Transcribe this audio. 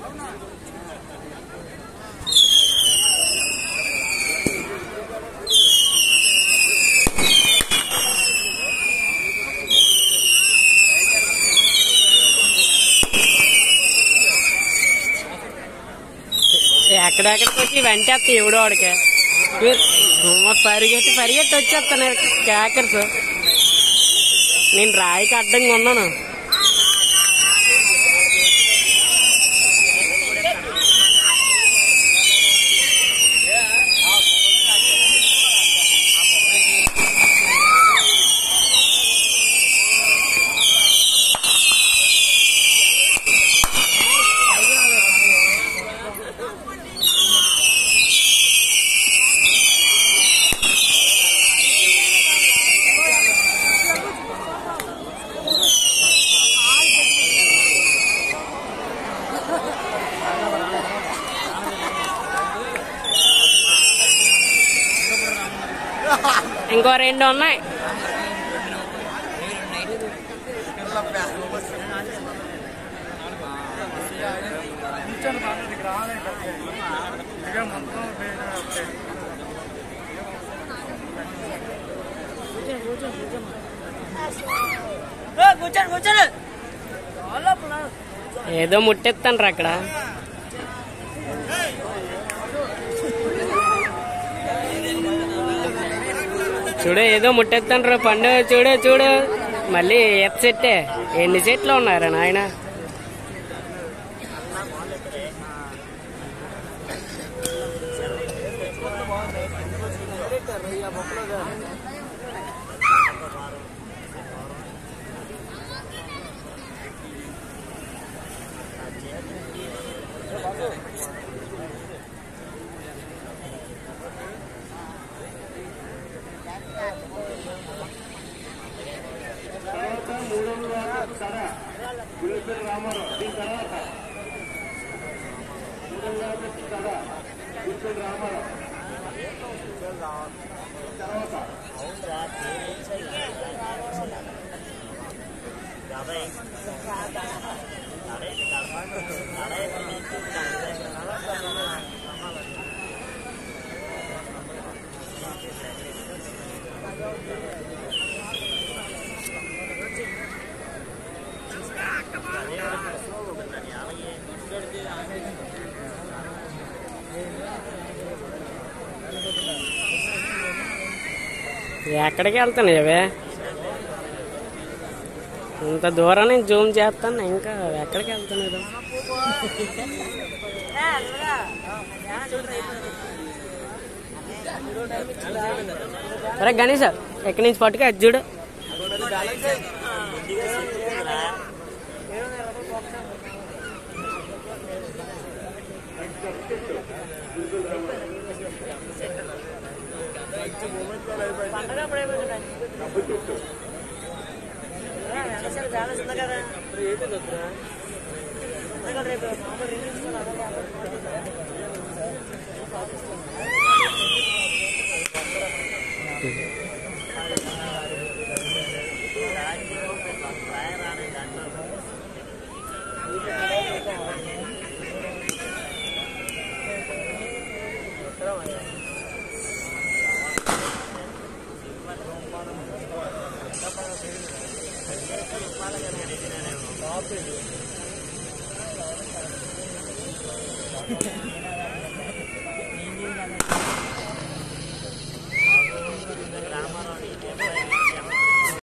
ఎక్కడెక్కడికి వచ్చి వెంటేస్తా ఎవడో వాడికి గుమ్మ పరిగెత్తి పరిగెత్తి వచ్చేస్తాను క్యాకర్స్ నేను రాయికి అడ్డంగా ఉన్నాను ఇంకో రెండు ఉన్నాయి కూర్చోండి కూర్చోండి ఏదో ముట్టెత్తాను అక్కడ చూడు ఏదో ముట్టెత్తాను పండు చూడు చూడు మళ్ళీ ఎత్త చెట్టే ఎన్ని చెట్లు ఉన్నారా నాయన ఎక్కడికి వెళ్తాను ఇవే ఇంత దూరం నేను జూమ్ చేస్తాను ఇంకా ఎక్కడికి వెళ్తాను ఇది సరే గణేష్ ఎక్కడి నుంచి పట్టుకు అది చూడు చాలా చిన్న కదా రేపు రేపు